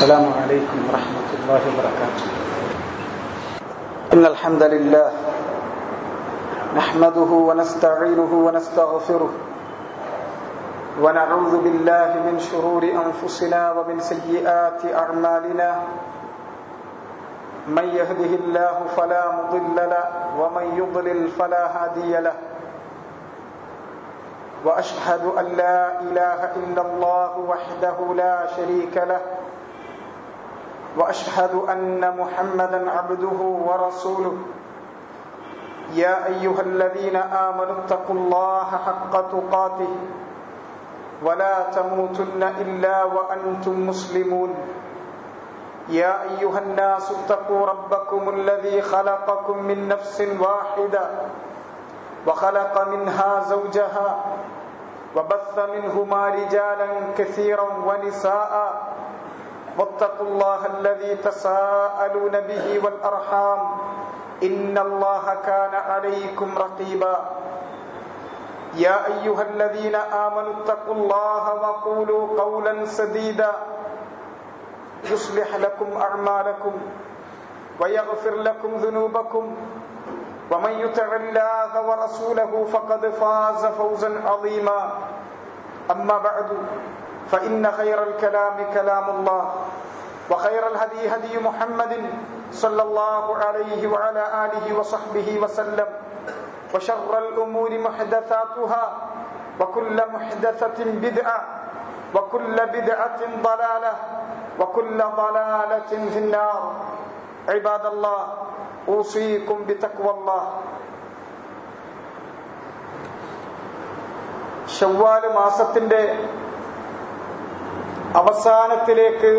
السلام عليكم ورحمة الله وبركاته إن الحمد لله نحمده ونستعينه ونستغفره ونعوذ بالله من شرور أنفسنا ومن سيئات أعمالنا من يهده الله فلا مضل له ومن يضلل فلا هادي له واشهد ان لا اله الا الله وحده لا شريك له واشهد ان محمدا عبده ورسوله يا ايها الذين امنوا اتقوا الله حق تقاته ولا تموتن الا وانتم مسلمون يا ايها الناس اتقوا ربكم الذي خلقكم من نفس واحده وخلق منها زوجها وبث منهما رجالا كثيرا ونساء واتقوا الله الذي تساءلون به والارحام ان الله كان عليكم رقيبا يا ايها الذين امنوا اتقوا الله وقولوا قولا سديدا يصلح لكم اعمالكم ويغفر لكم ذنوبكم ومن يطع الله ورسوله فقد فاز فوزا عظيما اما بعد فان خير الكلام كلام الله وخير الهدي هدي محمد صلى الله عليه وعلى اله وصحبه وسلم وشر الامور محدثاتها وكل محدثه بدعه وكل بدعه ضلاله وكل ضلاله في النار عباد الله اوصيكم بتقوى الله ഷവ്വാല് മാസത്തിന്റെ അവസാനത്തിലേക്ക്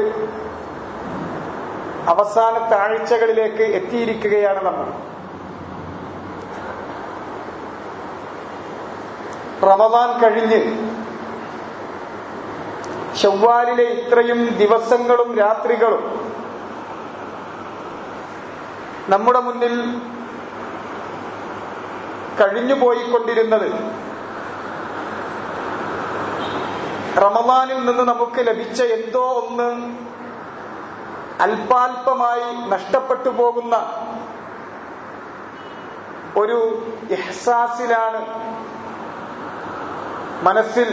അവസാനത്തെ ആഴ്ചകളിലേക്ക് എത്തിയിരിക്കുകയാണ് നമ്മൾ റമദാൻ കഴിഞ്ഞ് ഷവ്വാലിലെ ഇത്രയും ദിവസങ്ങളും രാത്രികളും നമ്മുടെ മുന്നിൽ കഴിഞ്ഞുപോയിക്കൊണ്ടിരുന്നത് റമദാനിൽ നിന്ന് നമുക്ക് ലഭിച്ച എന്തോ ഒന്ന് അല്പാൽപമായി നഷ്ടപ്പെട്ടു പോകുന്ന ഒരു ഇഹ്സാസിലാണ് മനസ്സിൽ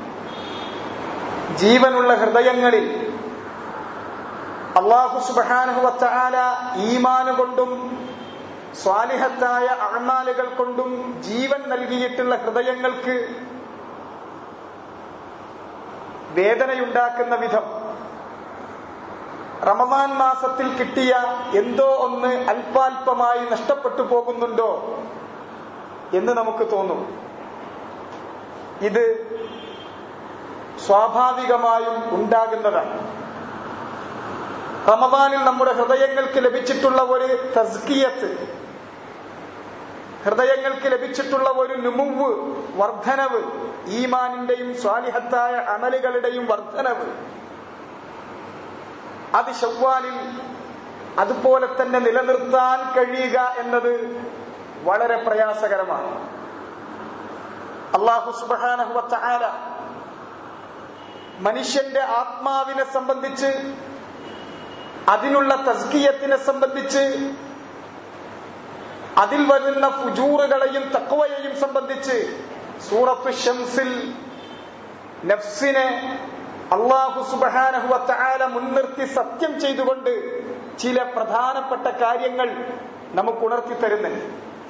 ജീവനുള്ള ഹൃദയങ്ങളിൽ അള്ളാഹു സുബാനുഹുവല ഈമാന് കൊണ്ടും സ്വാലിഹത്തായ അഴമാലുകൾ കൊണ്ടും ജീവൻ നൽകിയിട്ടുള്ള ഹൃദയങ്ങൾക്ക് വേദനയുണ്ടാക്കുന്ന വിധം റമദാൻ മാസത്തിൽ കിട്ടിയ എന്തോ ഒന്ന് അല്പാൽപമായി നഷ്ടപ്പെട്ടു പോകുന്നുണ്ടോ എന്ന് നമുക്ക് തോന്നും ഇത് സ്വാഭാവികമായും ഉണ്ടാകുന്നതാണ് റമദാനിൽ നമ്മുടെ ഹൃദയങ്ങൾക്ക് ലഭിച്ചിട്ടുള്ള ഒരു തസ്കിയത്ത് ഹൃദയങ്ങൾക്ക് ലഭിച്ചിട്ടുള്ള ഒരു നുമുവ് വർധനവ് ഈമാനിന്റെയും സ്വാലിഹത്തായ അമലുകളുടെയും വർധനവ് അത് ഷവ്വാലിൽ അതുപോലെ തന്നെ നിലനിർത്താൻ കഴിയുക എന്നത് വളരെ പ്രയാസകരമാണ് അള്ളാഹു സുബാനഹുവല മനുഷ്യന്റെ ആത്മാവിനെ സംബന്ധിച്ച് അതിനുള്ള തസ്കിയത്തിനെ സംബന്ധിച്ച് അതിൽ വരുന്ന ഫുജൂറുകളെയും തക്വയെയും സംബന്ധിച്ച് സൂറത്ത് ഷംസിൽ നഫ്സിനെ അള്ളാഹു സുബാനഹുവല മുൻനിർത്തി സത്യം ചെയ്തുകൊണ്ട് ചില പ്രധാനപ്പെട്ട കാര്യങ്ങൾ നമുക്ക് ഉണർത്തി തരുന്നുണ്ട്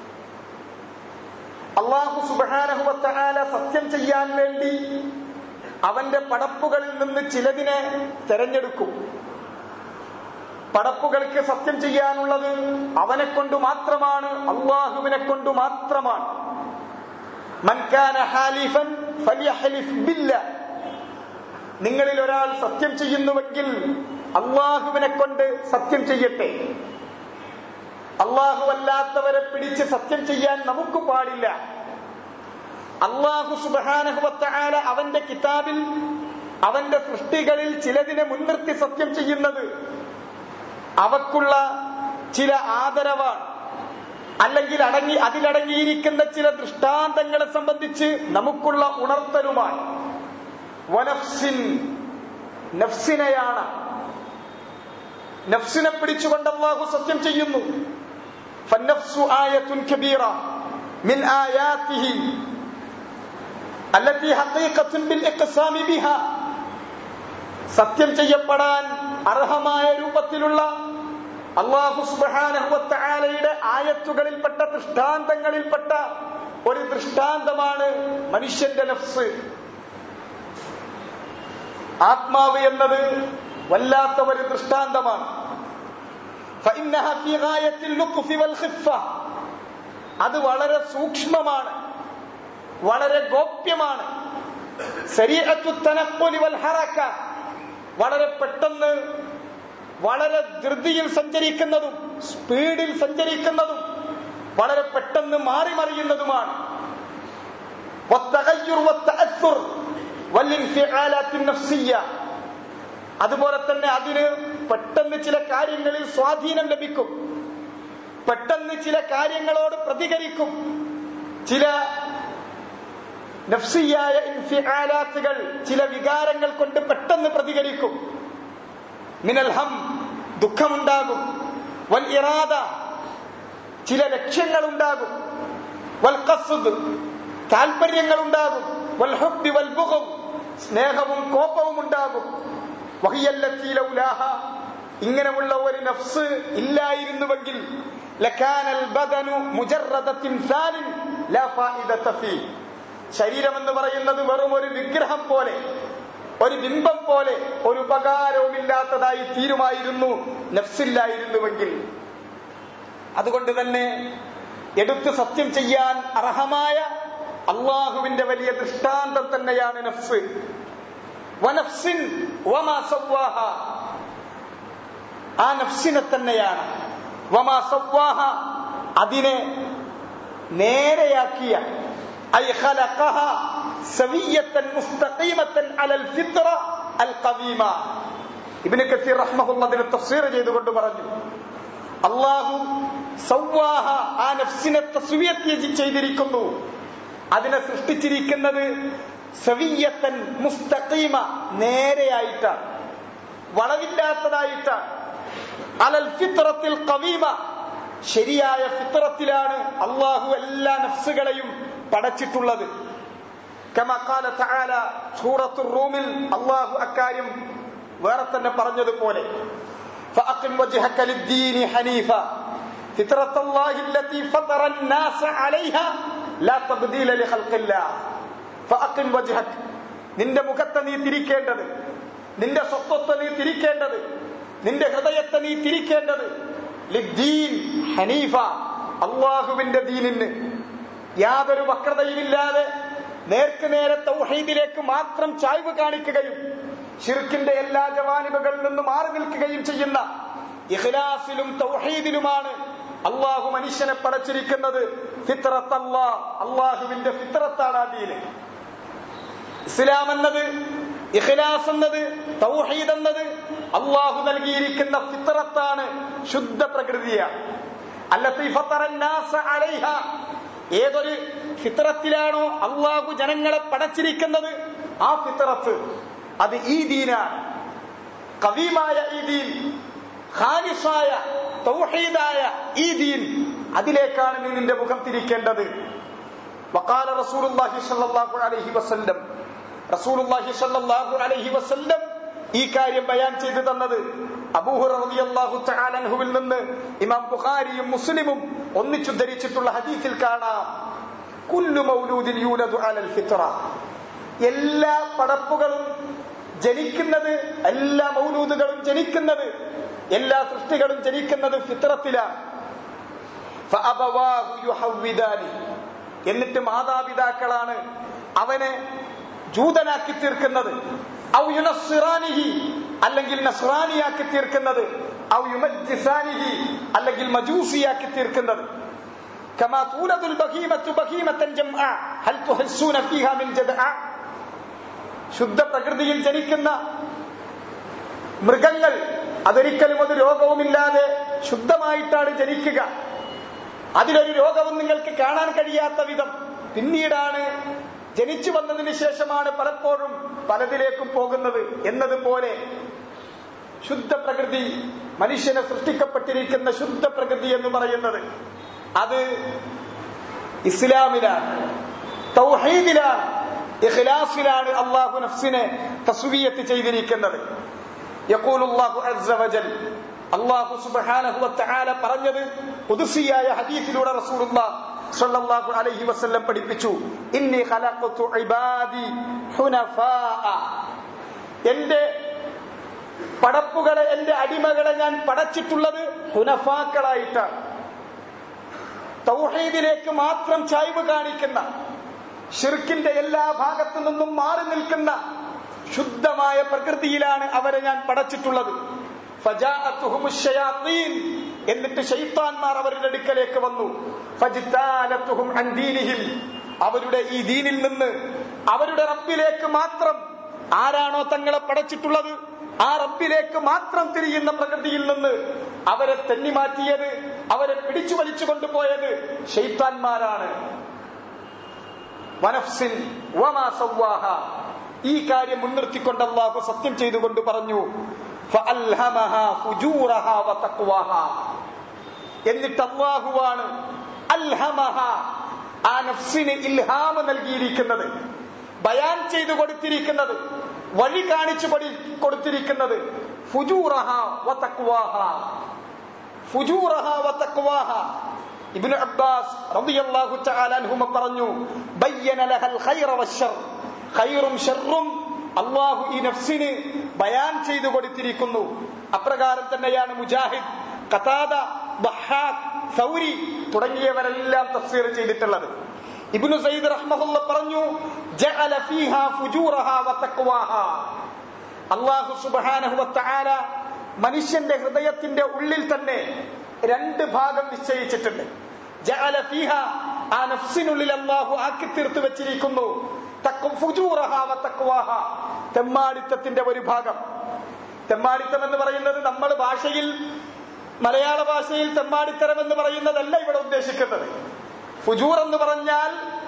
അള്ളാഹു സുബാനഹുവല സത്യം ചെയ്യാൻ വേണ്ടി അവന്റെ പടപ്പുകളിൽ നിന്ന് ചിലതിനെ തെരഞ്ഞെടുക്കും പടപ്പുകൾക്ക് സത്യം ചെയ്യാനുള്ളത് അവനെ കൊണ്ട് മാത്രമാണ് അള്ളാഹുവിനെ കൊണ്ട് മാത്രമാണ് മൻകാന ഹാലിഫൻ ബില്ല നിങ്ങളിൽ ഒരാൾ സത്യം ചെയ്യുന്നുവെങ്കിൽ അള്ളാഹുവിനെ കൊണ്ട് സത്യം ചെയ്യട്ടെ അള്ളാഹു അല്ലാത്തവരെ പിടിച്ച് സത്യം ചെയ്യാൻ നമുക്ക് പാടില്ല അള്ളാഹു സുബാനഹുവത്താല അവന്റെ കിതാബിൽ അവന്റെ സൃഷ്ടികളിൽ ചിലതിനെ മുൻനിർത്തി സത്യം ചെയ്യുന്നത് അവക്കുള്ള ചില ആദരവാണ് അല്ലെങ്കിൽ അടങ്ങി അതിലടങ്ങിയിരിക്കുന്ന ചില ദൃഷ്ടാന്തങ്ങളെ സംബന്ധിച്ച് നമുക്കുള്ള ഉണർത്തലുമാണ് വനഫ്സിൻ നഫ്സിനെയാണ് നഫ്സിനെ പിടിച്ചുകൊണ്ട് അള്ളാഹു സത്യം ചെയ്യുന്നു ഫന്നഫ്സു ആയത്തുൻ കബീറ മിൻ ആയാത്തിഹി التي حقيقة بالإقسام بها സത്യം ചെയ്യപ്പെടാൻ അർഹമായ രൂപത്തിലുള്ള അള്ളാഹു സുബാനഹുവത്തായാലയുടെ ആയത്തുകളിൽപ്പെട്ട ദൃഷ്ടാന്തങ്ങളിൽപ്പെട്ട ഒരു ദൃഷ്ടാന്തമാണ് മനുഷ്യന്റെ നഫ്സ് ആത്മാവ് എന്നത് വല്ലാത്ത ഒരു ദൃഷ്ടാന്തമാണ് فإنها في غاية اللطف والخفة അത് വളരെ സൂക്ഷ്മമാണ് വളരെ ഗോപ്യമാണ് ശരീഅത്തു തനഖുലി വൽ ഹറക വളരെ പെട്ടെന്ന് വളരെ ധൃതിയിൽ സഞ്ചരിക്കുന്നതും സ്പീഡിൽ സഞ്ചരിക്കുന്നതും വളരെ പെട്ടെന്ന് മാറി മറിയുന്നതുമാണ് والتغير والتأثر والانفعالات النفسية അതുപോലെ തന്നെ അതിന് പെട്ടെന്ന് ചില കാര്യങ്ങളിൽ സ്വാധീനം ലഭിക്കും പെട്ടെന്ന് ചില കാര്യങ്ങളോട് പ്രതികരിക്കും ചില നഫ്സിയായ ഇൻഫിആലാത്തുകൾ ചില വികാരങ്ങൾ കൊണ്ട് പെട്ടെന്ന് പ്രതികരിക്കും മിനൽ ഹം ദുഃഖമുണ്ടാകും വൽ ഇറാദ ചില ലക്ഷ്യങ്ങൾ ഉണ്ടാകും വൽ ഖസ്ദ് താല്പര്യങ്ങൾ ഉണ്ടാകും വൽ ഹുബ്ബി വൽ ബുഗ്ദ് സ്നേഹവും കോപവും ഉണ്ടാകും വഹിയല്ലത്തി ലൗലാഹ ഇങ്ങനെയുള്ള ഒരു നഫ്സ് ഇല്ലായിരുന്നുവെങ്കിൽ ലക്കാനൽ ബദനു മുജറദ തിംസാലിൻ ലാ ഫായിദത ഫീ ശരീരം എന്ന് പറയുന്നത് വെറും ഒരു വിഗ്രഹം പോലെ ഒരു ബിംബം പോലെ ഒരു ഉപകാരവുമില്ലാത്തതായി തീരുമായിരുന്നു നഫ്സില്ലായിരുന്നുവെങ്കിൽ അതുകൊണ്ട് തന്നെ എടുത്ത് സത്യം ചെയ്യാൻ അർഹമായ അള്ളാഹുവിന്റെ വലിയ ദൃഷ്ടാന്തം തന്നെയാണ് നഫ്സ് വനഫ്സിൻ വമാ സവ്വാഹ ആ നഫ്സിനെ തന്നെയാണ് വമാ സവ്വാഹ അതിനെ നേരെയാക്കിയ ഐ ഖലഖഹ സവിയ്യത്തൻ മുസ്തഖീമത്തൻ അലൽ ഫിത്ര അൽ ഖവീമ ഇബ്നു കസീർ റഹ്മഹുല്ലാഹ് അതിനെ തഫ്സീർ ചെയ്തുകൊണ്ട് പറഞ്ഞു അള്ളാഹു സവ്വാഹ ആ നഫ്സിനെ തസ്വിയത്ത് ചെയ്തിരിക്കുന്നു അതിനെ സൃഷ്ടിച്ചിരിക്കുന്നത് സവിയത്തൻ മുസ്തഖീമ നേരെയായിട്ടാണ് വളവില്ലാത്തതായിട്ടാണ് അലൽ ഫിത്രത്തിൽ കവീമ ശരിയായ ഫിത്രത്തിലാണ് അള്ളാഹു എല്ലാ നഫ്സുകളെയും പടച്ചിട്ടുള്ളത് كما قال تعالى سورة الروم الله അക്കാര്യം വേറെ തന്നെ പറഞ്ഞതുപോലെ فأقم وجهك للدين حنيفا فطرة الله التي فطر الناس عليها لا تبديل لخلق الله فأقم وجهك നിന്റെ മുഖത്തെ നീ തിരിക്കേണ്ടത് നിന്റെ സ്വത്വത്തെ നീ തിരിക്കേണ്ടത് നിന്റെ ഹൃദയത്തെ നീ തിരിക്കേണ്ടത് ലിദ്ദീൻ ഹനീഫ അള്ളാഹുവിന്റെ ദീനിന് യാതൊരു വക്രതയുമില്ലാതെ നേർക്ക് നേരെ തൗഹീദിലേക്ക് മാത്രം ചായ്വ് കാണിക്കുകയും ഷിർക്കിന്റെ എല്ലാ ജവാനിബകളിൽ നിന്ന് മാറി നിൽക്കുകയും ചെയ്യുന്ന ഇഖ്ലാസിലും തൗഹീദിലുമാണ് അള്ളാഹു മനുഷ്യനെ പടച്ചിരിക്കുന്നത് ഫിത്രത്ത് അല്ലാ അള്ളാഹുവിന്റെ ഫിത്രത്താണ് ആ ദീന് ഇസ്ലാം എന്നത് ഇഖ്ലാസ് എന്നത് തൗഹീദ് എന്നത് അള്ളാഹു നൽകിയിരിക്കുന്ന ഫിത്രത്താണ് ശുദ്ധ പ്രകൃതിയാണ് അല്ലത്തി ഫത്തറന്നാസ അലൈഹ ഏതൊരു ഫിത്രത്തിലാണോ അള്ളാഹു ജനങ്ങളെ പടച്ചിരിക്കുന്നത് ആ ഫിത്രത്ത് അത് ഈ ദീനാണ് കവീമായ ഈ ദീൻ ഖാലിസായ തൗഹീദായ ഈ ദീൻ അതിലേക്കാണ് നീ നിന്റെ മുഖം തിരിക്കേണ്ടത് വക്കാല റസൂലുള്ളാഹി സ്വല്ലല്ലാഹു അലൈഹി വസല്ലം റസൂലുള്ളാഹി സ്വല്ലല്ലാഹു അലൈഹി വസല്ലം ഈ കാര്യം ബയാൻ ചെയ്തു തന്നത് അബൂഹുറ റളിയല്ലാഹു തആല അൻഹുവിൽ നിന്ന് ഇമാം ബുഖാരിയും മുസ്ലിമും ഒന്നിച്ചുദ്ധരിച്ചിട്ടുള്ള ഹദീസിൽ കാണാം കുല്ലു മൗലൂദിൻ യൂലദു അലൽ ഫിത്ര എല്ലാ പടപ്പുകളും ജനിക്കുന്നത് എല്ലാ മൗലൂദുകളും ജനിക്കുന്നത് എല്ലാ സൃഷ്ടികളും ജനിക്കുന്നത് ഫിത്രത്തിലാണ് ഫഅബവാഹു യുഹവ്വിദാനി എന്നിട്ട് മാതാപിതാക്കളാണ് അവനെ ജൂതനാക്കി തീർക്കുന്നത് ഔ യുനസ്സിറാനിഹി അല്ലെങ്കിൽ നസ്രാനിയാക്കി തീർക്കുന്നത് ഔ യുമജ്ജിസാനിഹി അല്ലെങ്കിൽ മജൂസിയാക്കി തീർക്കുന്നത് كما تولد البهيمة بهيمة جمعاء هل تحسون فيها من جدعاء ശുദ്ധ പ്രകൃതിയിൽ ജനിക്കുന്ന മൃഗങ്ങൾ അതൊരിക്കലും ഒരു രോഗവുമില്ലാതെ ശുദ്ധമായിട്ടാണ് ജനിക്കുക അതിലൊരു രോഗവും നിങ്ങൾക്ക് കാണാൻ കഴിയാത്ത വിധം പിന്നീടാണ് ജനിച്ചു വന്നതിന് ശേഷമാണ് പലപ്പോഴും പലതിലേക്കും പോകുന്നത് എന്നതുപോലെ ശുദ്ധ പ്രകൃതി മനുഷ്യനെ സൃഷ്ടിക്കപ്പെട്ടിരിക്കുന്ന ശുദ്ധ പ്രകൃതി എന്ന് പറയുന്നത് അത് ഇസ്ലാമിലാണ് തൗഹീദിലാണ് ഇഖ്ലാസിലാണ് അള്ളാഹു നഫ്സിനെ തസ്വിയത്ത് ചെയ്തിരിക്കുന്നത് യഖൂലുല്ലാഹു അസ്സ വജൽ അള്ളാഹു സുബ്ഹാനഹു വതആല പറഞ്ഞത് ഖുദ്സിയായ ഹദീസിലൂടെ റസൂലുള്ളാഹ് സ്വല്ലല്ലാഹു അലൈഹി വസല്ലം പഠിപ്പിച്ചു ഇന്നി ഖലഖതു ഇബാദി ഹുനഫാഅ എന്റെ പടപ്പുകളെ എന്റെ അടിമകളെ ഞാൻ പടച്ചിട്ടുള്ളത് ഹുനഫാക്കളായിട്ടാണ് തൗഹീദിലേക്ക് മാത്രം ചായ്വ് കാണിക്കുന്ന ഷിർക്കിന്റെ എല്ലാ ഭാഗത്തു നിന്നും മാറി നിൽക്കുന്ന ശുദ്ധമായ പ്രകൃതിയിലാണ് അവരെ ഞാൻ പടച്ചിട്ടുള്ളത് ഫജാഅത്തുഹുമു ശയാത്തീൻ എന്നിട്ട് ശൈത്താൻമാർ അവരുടെ അടുക്കലേക്ക് വന്നു ഫജ്താലത്തുഹും അൻ ദീനിഹിം അവരുടെ ഈ ദീനിൽ നിന്ന് അവരുടെ റബ്ബിലേക്ക് മാത്രം ആരാണോ തങ്ങളെ പടച്ചിട്ടുള്ളത് ആ റബ്ബിലേക്ക് മാത്രം തിരിയുന്ന പ്രകൃതിയിൽ നിന്ന് അവരെ തെന്നിമാറ്റിയത് അവരെ പിടിച്ചു വലിച്ചു കൊണ്ടുപോയത് ഷെയ്ത്താൻമാരാണ് വനഫ്സിൻ വമാ സവ്വാഹ ഈ കാര്യം മുൻനിർത്തിക്കൊണ്ട് അള്ളാഹു സത്യം ചെയ്തുകൊണ്ട് പറഞ്ഞു ഫഅൽഹമഹാ ഫുജൂറഹാ വതഖ്വാഹാ എന്നിട്ട് അള്ളാഹുവാണ് അൽഹമഹ ആ നഫ്സിന് ഇൽഹാമ നൽകിയിരിക്കുന്നത് ബയാൻ ചെയ്തു കൊടുത്തിരിക്കുന്നത് വഴി കാണിച്ചു കൊടു- കൊടുത്തിരിക്കുന്നത് ഫുജൂറഹ വതഖ്വാഹ ഫുജൂറഹ വതഖ്വാഹ ഇബ്നു അബ്ബാസ് റളിയല്ലാഹു തആല അൻഹുമ പറഞ്ഞു ബയ്യന ലഹൽ ഖൈറ വശർ ഖൈറും ഷർറും അള്ളാഹു ഈ നഫ്സിന് ബയാൻ ചെയ്തു കൊടുത്തിരിക്കുന്നു അപ്രകാരം തന്നെയാണ് മുജാഹിദ് ഖതാദ ബഹാഖ് സൗരി തുടങ്ങിയവരെല്ലാം തഫ്സീർ ചെയ്തിട്ടുള്ളത് ഇബ്നു സയ്യിദ് റഹ്മഹുല്ല പറഞ്ഞു ജഅല ഫീഹാ ഫുജൂറഹ വതഖ്വാഹ അള്ളാഹു സുബ്ഹാനഹു വതആല മനുഷ്യന്റെ ഹൃദയത്തിന്റെ ഉള്ളിൽ തന്നെ രണ്ട് ഭാഗം നിശ്ചയിച്ചിട്ടുണ്ട് ജഅല ഫീഹ ആ നഫ്സിനുള്ളിൽ അള്ളാഹു ആക്കി തീർത്ത് വെച്ചിരിക്കുന്നു തഖ്- ഫുജൂറഹ വതഖ്വാഹ തെമ്മാടിത്തത്തിന്റെ ഒരു ഭാഗം തെമ്മാടിത്തം എന്ന് പറയുന്നത് നമ്മൾ ഭാഷയിൽ മലയാള ഭാഷയിൽ തെമ്മാടിത്തരം എന്ന് പറയുന്നതല്ല ഇവിടെ ഉദ്ദേശിക്കുന്നത് ഫുജൂർ എന്ന് പറഞ്ഞാൽ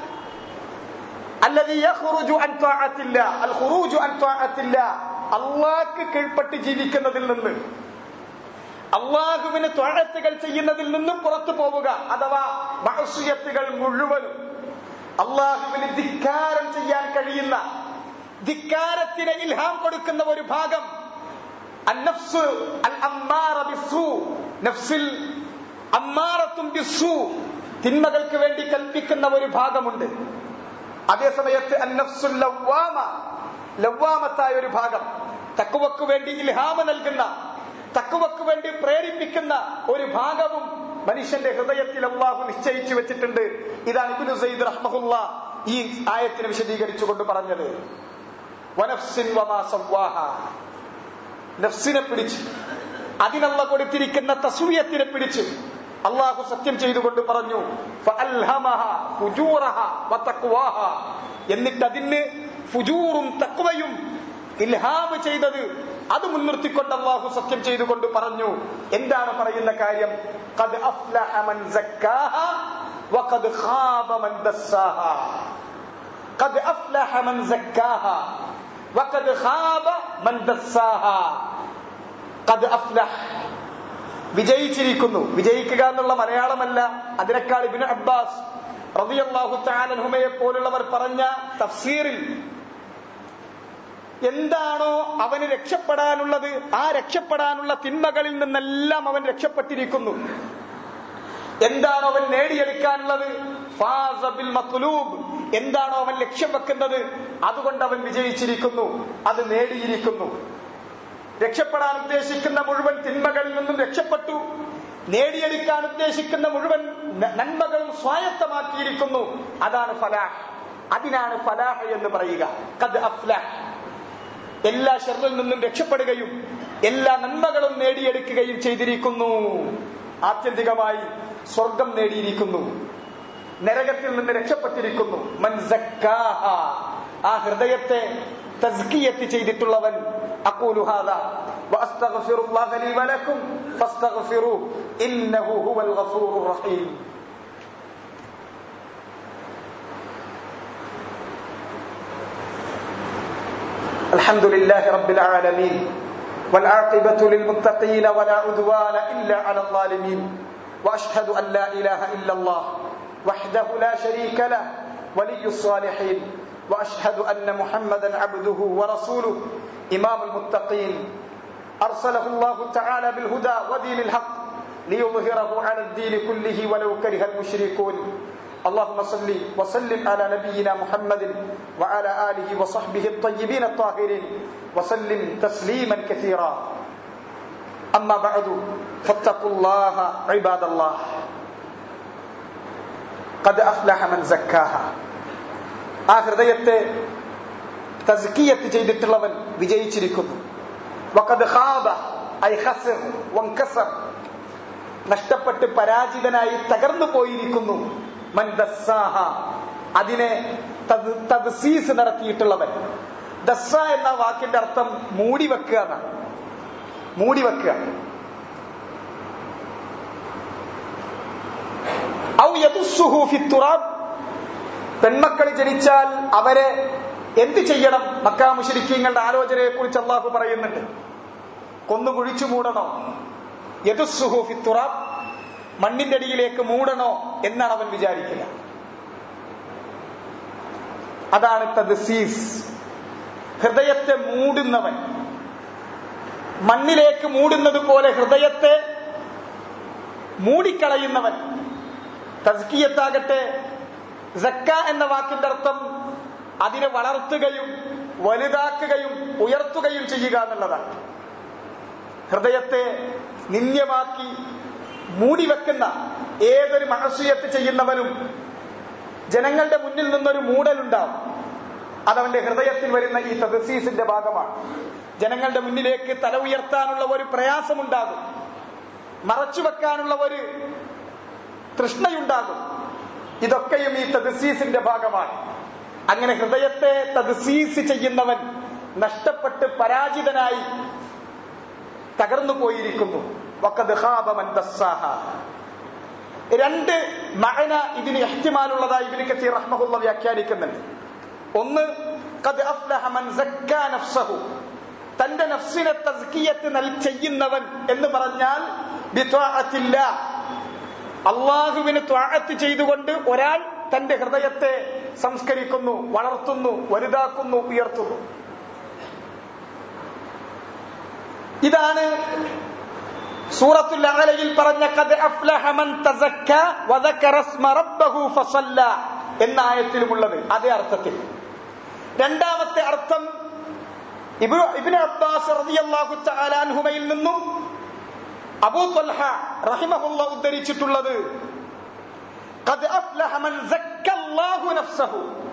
الذي يخرج عن طاعة الله الخروج عن طاعة الله അള്ളാഹ്ക്ക് കീഴ്പ്പെട്ട് ജീവിക്കുന്നതിൽ നിന്ന് അള്ളാഹുവിന് ത്വാഴത്തുകൾ ചെയ്യുന്നതിൽ നിന്നും പുറത്തു പോവുക അഥവാ മഹസുയത്തുകൾ മുഴുവനും അള്ളാഹുവിന് ധിക്കാരം ചെയ്യാൻ കഴിയുന്ന ധിക്കാരത്തിന് ഇൽഹാം കൊടുക്കുന്ന ഒരു ഭാഗം അന്നഫ്സ് അൽ അമ്മാറ ബിസ്സു നഫ്സിൽ അമ്മാറത്തും ബിസ്സു തിന്മകൾക്ക് വേണ്ടി കൽപ്പിക്കുന്ന ഒരു ഭാഗമുണ്ട് അതേസമയത്ത് അന്നഫ്സുൽ ലവ്വാമ ലവ്വാമത്തായ ഒരു ഭാഗം തക്കുവക്ക് വേണ്ടി ഇൽഹാമ നൽകുന്ന തക്കുവക്ക് വേണ്ടി പ്രേരിപ്പിക്കുന്ന ഒരു ഭാഗവും മനുഷ്യന്റെ ഹൃദയത്തിൽ അള്ളാഹു നിശ്ചയിച്ചു വെച്ചിട്ടുണ്ട് ഇതാണ് ഇബ്നു സയ്യിദ് റഹ്മഹുല്ല ഈ ആയത്തിന് വിശദീകരിച്ചുകൊണ്ട് പറഞ്ഞത് വനഫ്സിൻ വമാ സവ്വാഹ നഫ്സിനെ പിടിച്ച് അതിനുള്ള കൊടുത്തിരിക്കുന്ന തസ്വീയത്തിനെ പിടിച്ച് അള്ളാഹു സത്യം ചെയ്തുകൊണ്ട് പറഞ്ഞു ഫഅൽഹമഹ ഫുജൂറഹ വതഖ്വാഹ എന്നിട്ട് അതിന് ഫുജൂറും തക്വയും ഇൽഹാമ് ചെയ്തത് അത് മുൻനിർത്തിക്കൊണ്ട് അള്ളാഹു സത്യം ചെയ്തുകൊണ്ട് പറഞ്ഞു എന്താണ് പറയുന്ന കാര്യം ഖദ് അഫ്ലഹ മൻ സക്കാഹ വഖദ് ഖാബ മൻ ദസ്സാഹ ഖദ് അഫ്ലഹ മൻ സക്കാഹ വഖദ് ഖാബ മൻ ദസ്സാഹ ഖദ് അഫ്ലഹ വിജയിച്ചിരിക്കുന്നു വിജയിക്കുക എന്നുള്ള മലയാളമല്ല അതിനേക്കാൾ ഇബിന് അബ്ബാസ് റളിയല്ലാഹു തആല അൻഹുമയെ പോലുള്ളവർ പറഞ്ഞ തഫ്സീറിൽ എന്താണോ അവന് രക്ഷപ്പെടാനുള്ളത് ആ രക്ഷപ്പെടാനുള്ള തിന്മകളിൽ നിന്നെല്ലാം അവൻ രക്ഷപ്പെട്ടിരിക്കുന്നു എന്താണോ അവൻ നേടിയെടുക്കാനുള്ളത് ഫാസ ബിൽ മത്ലൂബ് എന്താണോ അവൻ ലക്ഷ്യം വെക്കുന്നത് അതുകൊണ്ട് അവൻ വിജയിച്ചിരിക്കുന്നു അത് നേടിയിരിക്കുന്നു രക്ഷപ്പെടാൻ ഉദ്ദേശിക്കുന്ന മുഴുവൻ തിന്മകളിൽ നിന്നും രക്ഷപ്പെട്ടു നേടിയെടുക്കാൻ ഉദ്ദേശിക്കുന്ന മുഴുവൻ ന- നന്മകളും സ്വായത്തമാക്കിയിരിക്കുന്നു അതാണ് ഫലാഹ് അതിനാണ് ഫലാഹ് എന്ന് പറയുക കത് അഫ്ലാഹ് എല്ലാ ഷെറിൽ നിന്നും രക്ഷപ്പെടുകയും എല്ലാ നന്മകളും നേടിയെടുക്കുകയും ചെയ്തിരിക്കുന്നു ആത്യന്തികമായി സ്വർഗം നേടിയിരിക്കുന്നു നരകത്തിൽ നിന്ന് രക്ഷപ്പെട്ടിരിക്കുന്നു മൻ സക്കാഹ. ആ ഹൃദയത്തെ തസ്കിയത്ത് ചെയ്തിട്ടുള്ളവൻ അഖൂലു ഹാദാ വഅസ്തഗ്ഫിറുല്ലാഹ ലീ വലക്കും ഫസ്തഗ്ഫിറൂഹു ഇന്നഹു ഹുവൽ ഗഫൂറുർ റഹീം الحمد لله رب العالمين والعاقبة للمتقين ولا عدوان إلا على الظالمين وأشهد أن لا إله إلا الله وحده لا شريك له ولي الصالحين وأشهد أن محمدا عبده ورسوله إمام المتقين أرسله الله تعالى بالهدى ودين الحق ليظهره على الدين كله ولو كره المشركون اللهم صل وسلم على نبينا محمد وعلى آله وصحبه الطيبين الطاهرين وسلم تسليما كثيرا أما بعد فاتقوا الله عباد الله قد أفلح من زكاها ആ ഹൃദയത്തെ തസ്കിയത്ത് ചെയ്തിട്ടുള്ളവൻ വിജയിച്ചിരിക്കുന്നു വഖദ് ഖാബ ഐ ഖസർ വൻകസർ നഷ്ടപ്പെട്ട് പരാജിതനായി തകർന്നു പോയിരിക്കുന്നു മൻ ദസ്സാഹ അതിനെ തദ്സീസ് നടത്തിയിട്ടുള്ളവൻ ദസ്സ എന്ന വാക്കിന്റെ അർത്ഥം മൂടി വെക്കുക എന്നാണ് മൂടി വെക്കുക ഔ യദുസ്സുഹു ഫിത്തുറാബ് പെൺമക്കൾ ജനിച്ചാൽ അവരെ എന്ത് ചെയ്യണം മക്കാ മുഷരിക്കീങ്ങളുടെ ആലോചനയെ കുറിച്ച് അള്ളാഹു പറയുന്നുണ്ട് കൊന്നു കുഴിച്ചു മൂടണോ യദുസ്സുഹു ഫിത്തുറാബ് മണ്ണിന്റെ അടിയിലേക്ക് മൂടണോ എന്നാണ് അവൻ വിചാരിക്കുക അതാണ് തദ്സീസ് ഹൃദയത്തെ മൂടുന്നവൻ മണ്ണിലേക്ക് മൂടുന്നത് പോലെ ഹൃദയത്തെ മൂടിക്കളയുന്നവൻ തസ്കിയത്താകട്ടെ സക്ക എന്ന വാക്കിന്റെ അർത്ഥം അതിനെ വളർത്തുകയും വലുതാക്കുകയും ഉയർത്തുകയും ചെയ്യുക എന്നുള്ളതാണ് ഹൃദയത്തെ നിന്ദ്യമാക്കി മൂടിവെക്കുന്ന ഏതൊരു മഹസൂയത്ത് ചെയ്യുന്നവനും ജനങ്ങളുടെ മുന്നിൽ നിന്നൊരു മൂടലുണ്ടാവും അതവന്റെ ഹൃദയത്തിൽ വരുന്ന ഈ തദസീസിന്റെ ഭാഗമാണ് ജനങ്ങളുടെ മുന്നിലേക്ക് തല ഉയർത്താനുള്ള ഒരു പ്രയാസമുണ്ടാകും മറച്ചുവെക്കാനുള്ള ഒരു തൃഷ്ണയുണ്ടാകും ഇതൊക്കെയും ഈ തദ്സീസിന്റെ ഭാഗമാണ് അങ്ങനെ ഹൃദയത്തെ തദ്സീസ് ചെയ്യുന്നവൻ നഷ്ടപ്പെട്ട് പരാജിതനായി തകർന്നു പോയിരിക്കുന്നു രണ്ട് മഴന ഇതിന് എഹ്തിമാലുള്ളതായി ഇബിന് കത്തീർ റഹ്മഹുള്ള വ്യാഖ്യാനിക്കുന്നുണ്ട് ഒന്ന് ഖദ് അഫ്ലഹ മൻ സക്കാ നഫ്സഹു തന്റെ നഫ്സിനെ തസ്കിയത്ത് നൽ ചെയ്യുന്നവൻ എന്ന് പറഞ്ഞാൽ ബിത്വാഅത്തില്ലാഹ് അള്ളാഹുവിന് ത്വാഴത്ത് ചെയ്തുകൊണ്ട് ഒരാൾ തന്റെ ഹൃദയത്തെ സംസ്കരിക്കുന്നു വളർത്തുന്നു വലുതാക്കുന്നു ഉയർത്തുന്നു ഇതാണ് സൂറത്തുൽ അലയിൽ പറഞ്ഞ കത് അഫ്ലഹമൻ തസക്ക വദക്കറ സ്മ റബ്ബഹു ഫസല്ല എന്ന ആയത്തിലുമുള്ളത് അതേ അർത്ഥത്തിൽ രണ്ടാമത്തെ അർത്ഥം ഇബ്നു അബ്ബാസ് റളിയല്ലാഹു തആല അൻഹുമയിൽ നിന്നും അബൂ ത്വൽഹ റഹിമഹുള്ള ഉദ്ധരിച്ചിട്ടുള്ളത് قد أفلح من زكى الله نفسه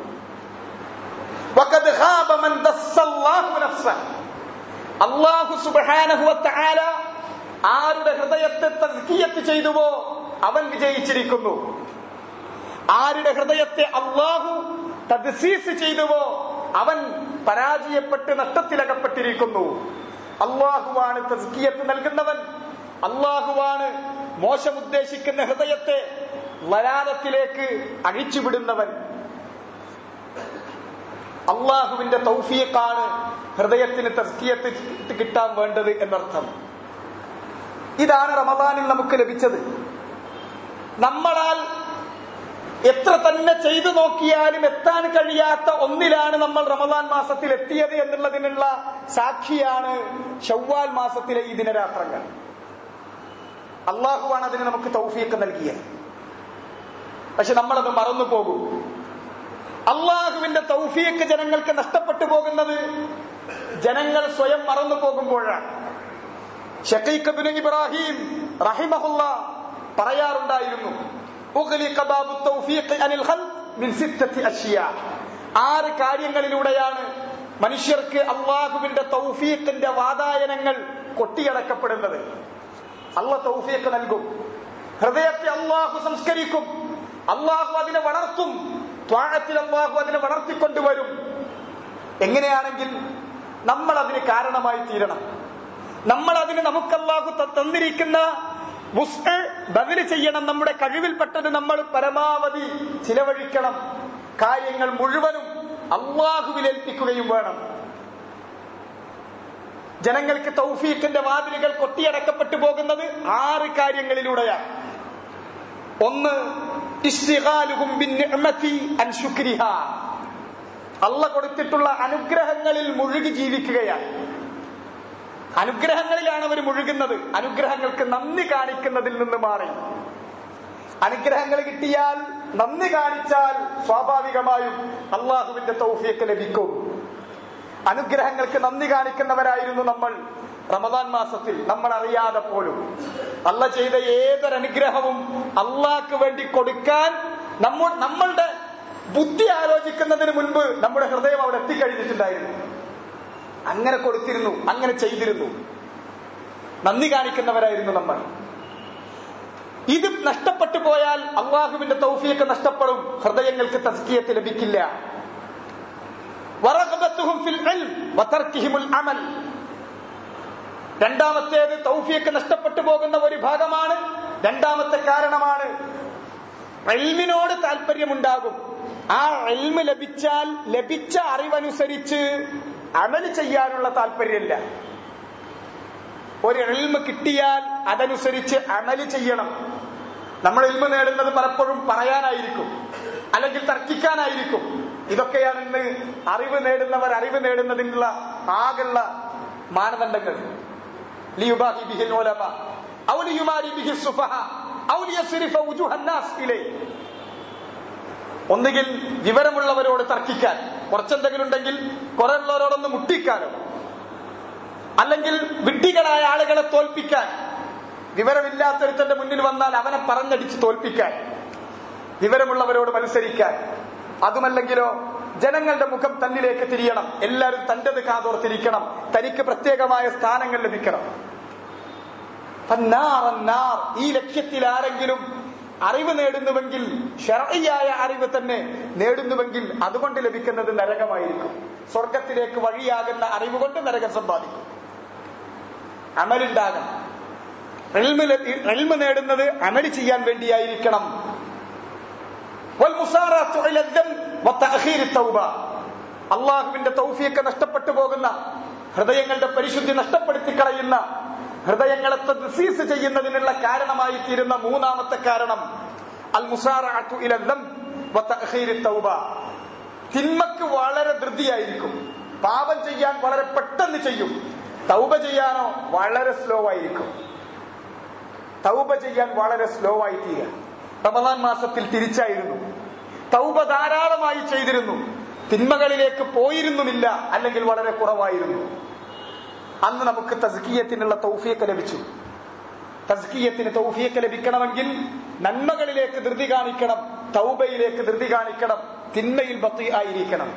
وقد خاب من دس الله نفسه അള്ളാഹു സുബ്ഹാനഹു വതആല ആരുടെ ഹൃദയത്തെ തസ്കിയത്ത് ചെയ്തുവോ അവൻ വിജയിച്ചിരിക്കുന്നു ആരുടെ ഹൃദയത്തെ അള്ളാഹു തദ്സീസ് ചെയ്തുവോ അവൻ പരാജയപ്പെട്ട് നഷ്ടത്തിലകപ്പെട്ടിരിക്കുന്നു അള്ളാഹുവാണ് തസ്കിയത്ത് നൽകുന്നവൻ അള്ളാഹുവാണ് മോശം ഉദ്ദേശിക്കുന്ന ഹൃദയത്തെ വരാലത്തിലേക്ക് അഴിച്ചുവിടുന്നവൻ അള്ളാഹുവിന്റെ തൗഫീഖാണ് ഹൃദയത്തിന് തസ്കിയത്ത് കിട്ടാൻ വേണ്ടത് എന്നർത്ഥം ഇതാണ് റമദാനിൽ നമുക്ക് ലഭിച്ചത് നമ്മളാൽ എത്ര തന്നെ ചെയ്തു നോക്കിയാലും എത്താൻ കഴിയാത്ത ഒന്നിലാണ് നമ്മൾ റമദാൻ മാസത്തിൽ എത്തിയത് എന്നുള്ളതിനുള്ള സാക്ഷിയാണ് ഷവ്വാൽ മാസത്തിലെ ഈ ദിനരാത്രങ്ങൾ അള്ളാഹുവാണ് അതിന് നമുക്ക് തൗഫീഖ് നൽകിയത് പക്ഷെ നമ്മളത് മറന്നു പോകും അള്ളാഹുവിന്റെ തൗഫീഖ് ജനങ്ങൾക്ക് നഷ്ടപ്പെട്ടു പോകുന്നത് ജനങ്ങൾ സ്വയം മറന്നു പോകുമ്പോഴാണ് ഷക്കീഖ് ബിൻ ഇബ്രാഹിം റഹിമഹുല്ല പറയാറുണ്ടായിരുന്നു ഉഗ്ലിഖ ബാബു തൗഫീഖ് അനിൽ ഖൽഖ് മിൻ സിത്തത്തി അഷ്യ ആറ് കാര്യങ്ങളിലൂടെയാണ് മനുഷ്യർക്ക് അള്ളാഹുവിന്റെ തൗഫീഖിന്റെ വാതായനങ്ങൾ കൊട്ടിയടക്കപ്പെടുന്നത് അള്ള തൗഫീഖ് നൽകും ഹൃദയത്തെ അള്ളാഹു സംസ്കരിക്കും അള്ളാഹു അതിനെ വളർത്തും ത്വാഴത്തിൽ അള്ളാഹു അതിനെ വളർത്തിക്കൊണ്ടുവരും എങ്ങനെയാണെങ്കിൽ നമ്മൾ അതിന് കാരണമായി തീരണം നമ്മൾ അതിന് നമുക്ക് അള്ളാഹു ത- തന്നിരിക്കുന്ന വുസ്അ് ബദല് ചെയ്യണം നമ്മുടെ കഴിവിൽപ്പെട്ടത് നമ്മൾ പരമാവധി ചിലവഴിക്കണം കാര്യങ്ങൾ മുഴുവനും അള്ളാഹുവിൽ ഏൽപ്പിക്കുകയും വേണം ജനങ്ങൾക്ക് തൗഫീഖിന്റെ വാതിലുകൾ കൊട്ടിയടക്കപ്പെട്ടു പോകുന്നത് ആറ് കാര്യങ്ങളിലൂടെയാണ് ഒന്ന് ഇഷ്തിഗാലുഹും ബിന്നിഅ്മതി അൻ ശുക്രിഹാ അല്ല കൊടുത്തിട്ടുള്ള അനുഗ്രഹങ്ങളിൽ മുഴുകി ജീവിക്കുകയാണ് അനുഗ്രഹങ്ങളിലാണ് അവർ മുഴുകുന്നത് അനുഗ്രഹങ്ങൾക്ക് നന്ദി കാണിക്കുന്നതിൽ നിന്ന് മാറി അനുഗ്രഹങ്ങൾ കിട്ടിയാൽ നന്ദി കാണിച്ചാൽ സ്വാഭാവികമായും അള്ളാഹുവിന്റെ തൗഫിയൊക്കെ ലഭിക്കും അനുഗ്രഹങ്ങൾക്ക് നന്ദി കാണിക്കുന്നവരായിരുന്നു നമ്മൾ റമദാൻ മാസത്തിൽ നമ്മൾ അറിയാതെ പോലും അല്ല ചെയ്ത ഏതൊരനുഗ്രഹവും അള്ളാഹ്ക്ക് വേണ്ടി കൊടുക്കാൻ നമ്മ നമ്മളുടെ ബുദ്ധി ആലോചിക്കുന്നതിന് മുൻപ് നമ്മുടെ ഹൃദയം അവിടെ എത്തിക്കഴിഞ്ഞിട്ടുണ്ടായിരുന്നു അങ്ങനെ കൊടുത്തിരുന്നു അങ്ങനെ ചെയ്തിരുന്നു നന്ദി കാണിക്കുന്നവരായിരുന്നു നമ്മൾ ഇത് നഷ്ടപ്പെട്ടു പോയാൽ അള്ളാഹുവിന്റെ തൗഫിയൊക്കെ നഷ്ടപ്പെടും ഹൃദയങ്ങൾക്ക് തസ്കിയത്ത് ലഭിക്കില്ല വറഗബത്തുഹും ഫിൽ ഇൽം വതർക്കിഹിമുൽ അമൽ രണ്ടാമത്തേത് തൗഫിയൊക്കെ നഷ്ടപ്പെട്ടു പോകുന്ന ഒരു ഭാഗമാണ് രണ്ടാമത്തെ കാരണമാണ് എൽമിനോട് താല്പര്യമുണ്ടാകും ആ എൽമ് ലഭിച്ചാൽ ലഭിച്ച അറിവനുസരിച്ച് അമല് ചെയ്യാനുള്ള താല്പര്യമില്ല ഒരു എൽമ് കിട്ടിയാൽ അതനുസരിച്ച് അമല് ചെയ്യണം നമ്മൾ എൽമ് നേടുന്നത് പലപ്പോഴും പറയാനായിരിക്കും അല്ലെങ്കിൽ തർക്കിക്കാനായിരിക്കും ഇതൊക്കെയാണ് ഇന്ന് അറിവ് നേടുന്നവർ അറിവ് നേടുന്നതിനുള്ള ആകുള്ള മാനദണ്ഡങ്ങൾ ലിയുബാഹി ബിഹിൽ ഉലമ ഔ ലിയുമാരി ബിഹി സുഫഹ ഔ ലിയസ്രിഫ വുജൂഹൻ നാസ് ഇലൈഹി ഒന്നുകിൽ വിവരമുള്ളവരോട് തർക്കിക്കാൻ കുറച്ചെന്തെങ്കിലും ഉണ്ടെങ്കിൽ കുറെ ഉള്ളവരോടൊന്ന് മുട്ടിക്കാനോ അല്ലെങ്കിൽ വിഡ്ഢികളായ ആളുകളെ തോൽപ്പിക്കാൻ വിവരമില്ലാത്തൊരുത്തന്റെ മുന്നിൽ വന്നാൽ അവനെ പറഞ്ഞടിച്ച് തോൽപ്പിക്കാൻ വിവരമുള്ളവരോട് മത്സരിക്കാൻ അതുമല്ലെങ്കിലോ ജനങ്ങളുടെ മുഖം തന്നിലേക്ക് തിരിയണം എല്ലാവരും തന്റേത് കാതോർത്തിരിക്കണം തനിക്ക് പ്രത്യേകമായ സ്ഥാനങ്ങൾ ലഭിക്കണം ഫന്നാർ അന്നാർ. ഈ ലക്ഷ്യത്തിൽ ആരെങ്കിലും അറിവ് നേടുന്നുവെങ്കിൽ ഷറയായ അറിവ് തന്നെ നേടുന്നുവെങ്കിൽ അതുകൊണ്ട് ലഭിക്കുന്നത് നരകമായിരിക്കും സ്വർഗത്തിലേക്ക് വഴിയാകുന്ന അറിവ് കൊണ്ട് നരകം സമ്പാദിക്കും അമലുണ്ടാകണം എൽമ് ലഭി- എൽമ് നേടുന്നത് അമല് ചെയ്യാൻ വേണ്ടിയായിരിക്കണം والمسارعة إلى الذنب وتأخير التوبة അള്ളാഹുവിന്റെ തൗഫിയൊക്കെ നഷ്ടപ്പെട്ടു പോകുന്ന ഹൃദയങ്ങളുടെ പരിശുദ്ധി നഷ്ടപ്പെടുത്തി കളയുന്ന ഹൃദയങ്ങളെ തദ്സീസ് ചെയ്യുന്നതിനുള്ള കാരണമായി തീരുന്ന മൂന്നാമത്തെ കാരണം അൽ മുസാറഅത്തു ഇല ദംബ് വതഅഖീരി തൗബ തിന്മക്ക് വളരെ ധൃതിയായിരിക്കും പാപം ചെയ്യാൻ വളരെ പെട്ടെന്ന് ചെയ്യും തൗബ ചെയ്യാനോ വളരെ സ്ലോ ആയിരിക്കും തൗബ ചെയ്യാൻ വളരെ സ്ലോ ആയി തീരുക റമദാൻ മാസത്തിൽ തിരിച്ചായിരുന്നു തൗബ ധാരാളമായി ചെയ്തിരുന്നു തിന്മകളിലേക്ക് പോയിരുന്നുമില്ല അല്ലെങ്കിൽ വളരെ കുറവായിരുന്നു അന്ന് നമുക്ക് തസ്കീയത്തിനുള്ള തൗഫിയൊക്കെ ലഭിച്ചു തസ്കീയത്തിന് തൗഫിയൊക്കെ ലഭിക്കണമെങ്കിൽ നന്മകളിലേക്ക് ധൃതി കാണിക്കണം തൗബയിലേക്ക് ധൃതി കാണിക്കണം തിന്മയിൽ ബത്തി ആയിരിക്കണം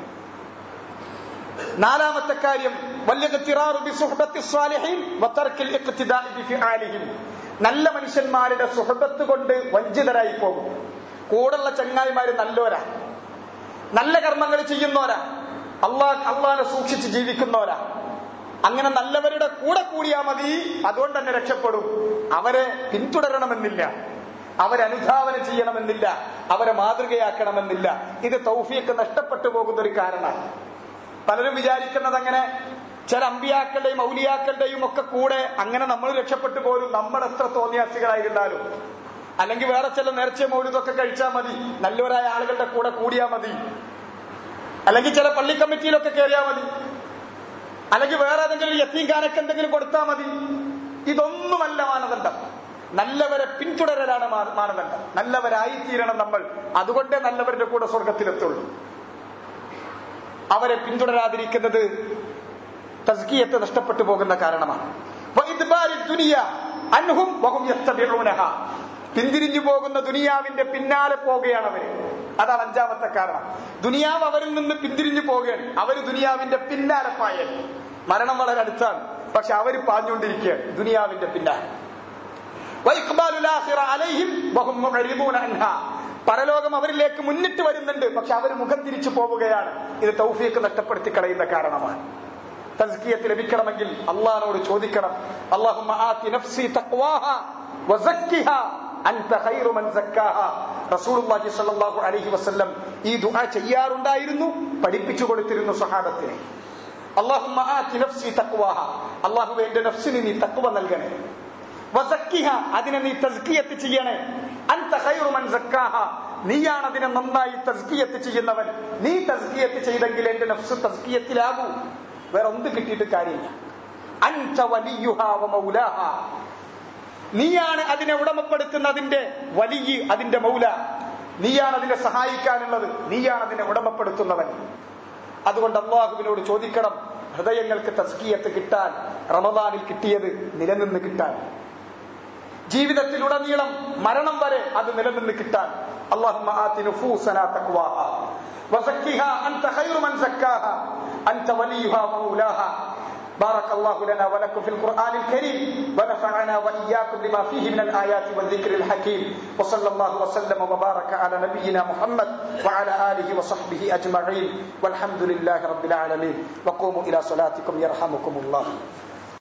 നാലാമത്തെ കാര്യം വല്യഗത്തിറാറു ബിസുഹ്ബത്തി സ്വാലിഹീൻ വതർക്കിൽ ഇഖ്തിദാഇ ബിഫിആലിഹിം നല്ല മനുഷ്യന്മാരുടെ സുഹബത്ത് കൊണ്ട് വഞ്ചിതരായി പോകും കൂടുള്ള ചങ്ങായിമാര് നല്ലോരാ നല്ല കർമ്മങ്ങൾ ചെയ്യുന്നോരാ അള്ളാഹ് അള്ളാഹിനെ സൂക്ഷിച്ച് ജീവിക്കുന്നോരാ അങ്ങനെ നല്ലവരുടെ കൂടെ കൂടിയാ മതി അതുകൊണ്ട് തന്നെ രക്ഷപ്പെടും അവരെ പിന്തുടരണമെന്നില്ല അവരെ അനുധാവനം ചെയ്യണമെന്നില്ല അവരെ മാതൃകയാക്കണമെന്നില്ല ഇത് തൗഫിയൊക്കെ നഷ്ടപ്പെട്ടു പോകുന്ന ഒരു കാരണമാണ് പലരും വിചാരിക്കുന്നത് അങ്ങനെ ചില അമ്പിയാക്കളുടെയും ഔലിയാക്കളുടെയും ഒക്കെ കൂടെ അങ്ങനെ നമ്മൾ രക്ഷപ്പെട്ടു പോലും നമ്മൾ എത്ര തോന്നിയാസികളായിരുന്നാലും അല്ലെങ്കിൽ വേറെ ചില നേർച്ച മൗലിതൊക്കെ കഴിച്ചാൽ മതി നല്ലവരായ ആളുകളുടെ കൂടെ കൂടിയാൽ മതി അല്ലെങ്കിൽ ചില പള്ളി കമ്മിറ്റിയിലൊക്കെ കയറിയാൽ മതി അല്ലെങ്കിൽ വേറെ ഏതെങ്കിലും യത്തീംഖാനൊക്കെ എന്തെങ്കിലും കൊടുത്താൽ മതി ഇതൊന്നുമല്ല മാനദണ്ഡം നല്ലവരെ പിന്തുടരലാണ് മാ- മാനദണ്ഡം നല്ലവരായിത്തീരണം നമ്മൾ അതുകൊണ്ടേ നല്ലവരുടെ കൂടെ സ്വർഗത്തിലെത്തുള്ളൂ അവരെ പിന്തുടരാതിരിക്കുന്നത് തസ്കിയത്ത് നഷ്ടപ്പെട്ടു പോകുന്ന കാരണമാണ് വഇദ്ബാരി ദുനിയ അൻഹും വഹും യത്തബിഊനഹ. പിന്തിരിഞ്ഞു പോകുന്ന ദുനിയാവിന്റെ പിന്നാലെ പോവുകയാണ് അവര് അതാണ് അഞ്ചാമത്തെ കാരണം ദുനിയാവ് അവരിൽ നിന്ന് പിന്തിരിഞ്ഞു പോവുകയാണ് അവര് ദുനിയാവിന്റെ പിന്നാലെ പായൽ മരണം വളരെ അടുത്താണ് പക്ഷെ അവര് പാഞ്ഞുകൊണ്ടിരിക്കുകയാണ് ദുനിയാവിന്റെ പിന്നാലെ വൈഖ്ബാലുൽ ആഖിറ അലൈഹിം വഹും മുഅരിദൂന അൻഹാ. പരലോകം അവരിലേക്ക് മുന്നിട്ട് വരുന്നുണ്ട് പക്ഷെ അവർ മുഖം തിരിച്ചു പോവുകയാണ് ഇത് തൗഫീഖ് നഷ്ടപ്പെടുത്തി കളയുന്ന കാരണമാണ് തസ്കിയത്ത് ലഭിക്കണമെങ്കിൽ അള്ളാഹിനോട് ചോദിക്കണം അല്ലാഹുമ്മ ആതി നഫ്സി തഖ്വാഹ വസക്കിഹ അൻത ഖൈറു മൻ സക്കാഹ റസൂലുള്ളാഹി സ്വല്ലല്ലാഹു അലൈഹി വസല്ലം ഈ ദുആ ചെയ്യാറുണ്ടായിരുന്നു പഠിപ്പിച്ചു കൊടുത്തിരുന്നു സ്വഹാബത്തിനെ അള്ളാഹുമ്മ ആതി നഫ്സി തഖ്വാഹ അള്ളാഹു എന്റെ നഫ്സിന് നീ തഖ്വ നൽകണേ വസക്കിഹ അതിനെ നീ തസ്കിയത്ത് ചെയ്യണേ അൻത ഖൈറു മൻ സക്കാഹ നീയാണ് അതിനെ നന്നായി തസ്കിയത്ത് ചെയ്യുന്നവൻ നീ തസ്കിയത്ത് ചെയ്തെങ്കിൽ എന്റെ നഫ്സ് തസ്കിയത്തിലാകൂ വേറെ എന്ത് കിട്ടിയിട്ട് കാര്യമില്ല അൻത വലിയുഹ വ മൗലാഹ നീയാണ് അതിനെ ഉടമപ്പെടുത്തുന്നതിന്റെ വലിയ അതിന്റെ മൗല നീയാണ് അതിനെ സഹായിക്കാനുള്ളത് നീയാണ് അതിനെ ഉടമപ്പെടുത്തുന്നവൻ അതുകൊണ്ട് അള്ളാഹുവിനോട് ചോദിക്കണം ഹൃദയങ്ങൾക്ക് തസ്കിയത്ത് കിട്ടാൻ റമദാനിൽ കിട്ടിയത് നിലനിന്ന് കിട്ടാൻ ജീവിതത്തിലുടനീളം മരണം വരെ അത് നിലനിന്ന് കിട്ടാൻ اللهم آت نفوسنا تقواها وزكها أنت خير من زكاها أنت وليها ومولاها بارك الله لنا ولكم في القرآن الكريم ونفعنا وإياكم بما فيه من الآيات والذكر الحكيم وصلى الله وسلم وبارك على نبينا محمد وعلى آله وصحبه أجمعين والحمد لله رب العالمين وقوموا إلى صلاتكم يرحمكم الله